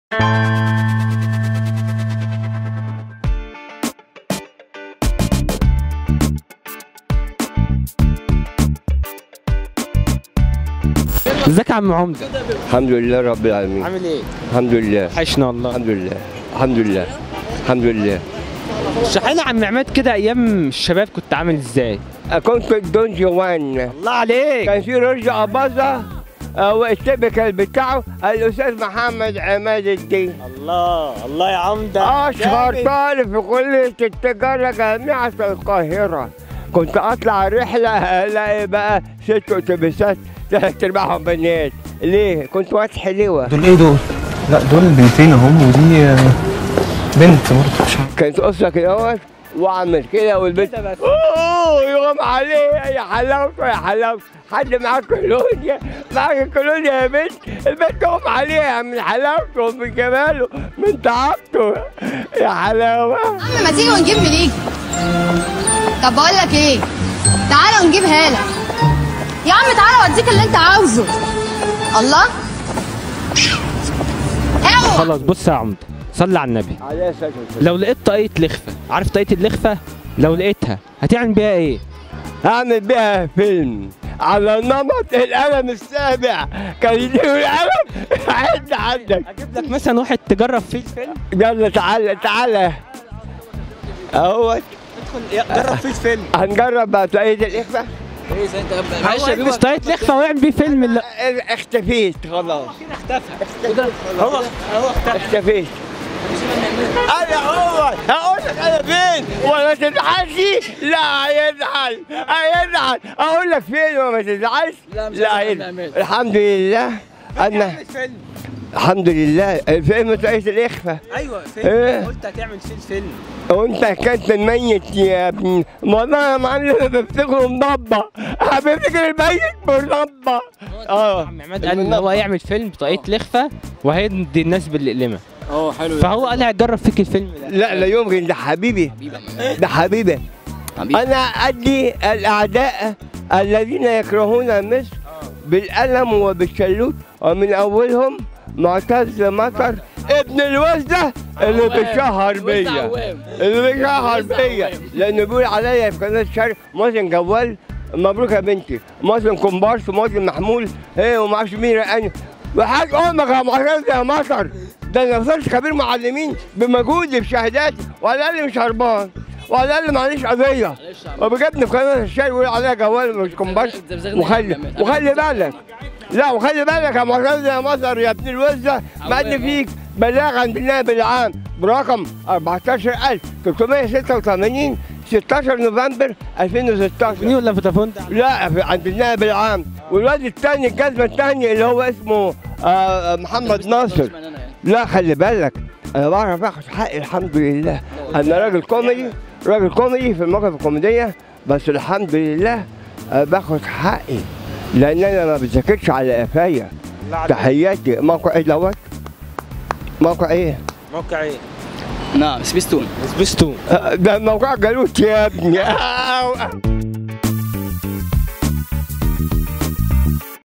ازيك يا عم عمده الحمد لله رب العالمين عامل ايه الحمد لله وحشنا والله الحمد لله الحمد لله الحمد لله اشرح لنا عم عماد كده ايام الشباب كنت عامل ازاي كنت دون جوان الله عليك كان في رشدي أباظة آه، والتبكل بتاعه الأستاذ محمد عماد الدين الله الله يا عمده أشهر طالب في كلية التجارة جامعة القاهرة كنت أطلع رحلة ألاقي بقى ست أتوبيسات ثلاث أرباعهم بنات ليه؟ كنت واد حلوة دول ايه دول؟ لا دول بنتين اهم ودي آه، بنت برضه مش عارف. كانت قصة كده اهوت واعمل كده والبنت اوه يغم عليه يا حلاوته يا حلاوته حد معاه كولونيا معاك كولونيا يا بنت البنت تغم عليها من حلاوته من جماله من طعامته يا حلاوه عم ما تيجي ونجيب مليك طب بقول لك ايه تعالى ونجيبها لك يا عم تعالى واديك اللي انت عاوزه الله اوعى خلاص بص يا عمده صلي على النبي عليه الصلاه والسلام لو لقيت طاقية لخفة عارف طاقية اللخفة لو لقيتها هتعمل بيها ايه هعمل بيها فيلم على نمط القلم السابع كان يديله القلم عد عندك اجيب لك مثلا واحد تجرب فيه الفيلم يلا تعالى تعالى اهوت جرب فيه الفيلم هنجرب بقى طاقية الإخفاء هو مش طاقية لخفة ويعمل بيه فيلم لا اختفيت خلاص هو هو اختفيت انا هو هقول لك انا فين ولا تزعلش لا هيزعل هيزعل اقول لك فين وما تزعلش لا هيزعل الحمد لله انا الحمد لله الفيلم طاقية الإخفاء ايوه إيه؟ قلت هتعمل فيه الفيلم وانت كنت الميت يا ابني والله يا معلم بفتكره مضبة بفتكر الميت مربى اه عم عماد قال ان هو هيعمل فيلم بطاقية لخفة وهيدي الناس بالقلمة اه حلو فهو قال هيجرب فيك الفيلم ده لا لا يمكن ده حبيبي ده حبيبي انا ادي الاعداء الذين يكرهون مصر بالقلم وبالشلوت ومن اولهم معتز مطر ابن الوزة اللي بيشهر بيا اللي بيشهر بيا لانه بيقول عليا في قناه الشرق مازن جوال مبروك يا بنتي مازن كومبارس ومازن محمول ايه وما اعرفش مين رقاني وحاج امك يا معتز يا مطر ده انا وصلت كبير معلمين بمجهودي بشهاداتي ولا قال لي مش هربان ولا قال لي معلش قضيه وبجد في قناه الشرق يقول عليا جوال مش كومبارس وخلي وخلي بالك لا وخلي بالك يا معتز يا مصر يا ابن الوزه مد فيك بلاغ عند النائب العام برقم 14386 16 نوفمبر 2016 مين ولا فودافون ده لا في- عند النائب العام والواد الثاني الجزمه الثاني اللي هو اسمه آه محمد ناصر لا خلي بالك انا بعرف اخد حقي الحمد لله انا راجل كوميدي راجل كوميدي في المواقف الكوميديه بس الحمد لله آه، باخد حقي لان انا ما بذاكرش على قفايا تحياتي موقع ايه دوت موقع ايه موقع ايه نعم سبيستون سبيستون آه، ده موقع جالوت يا ابني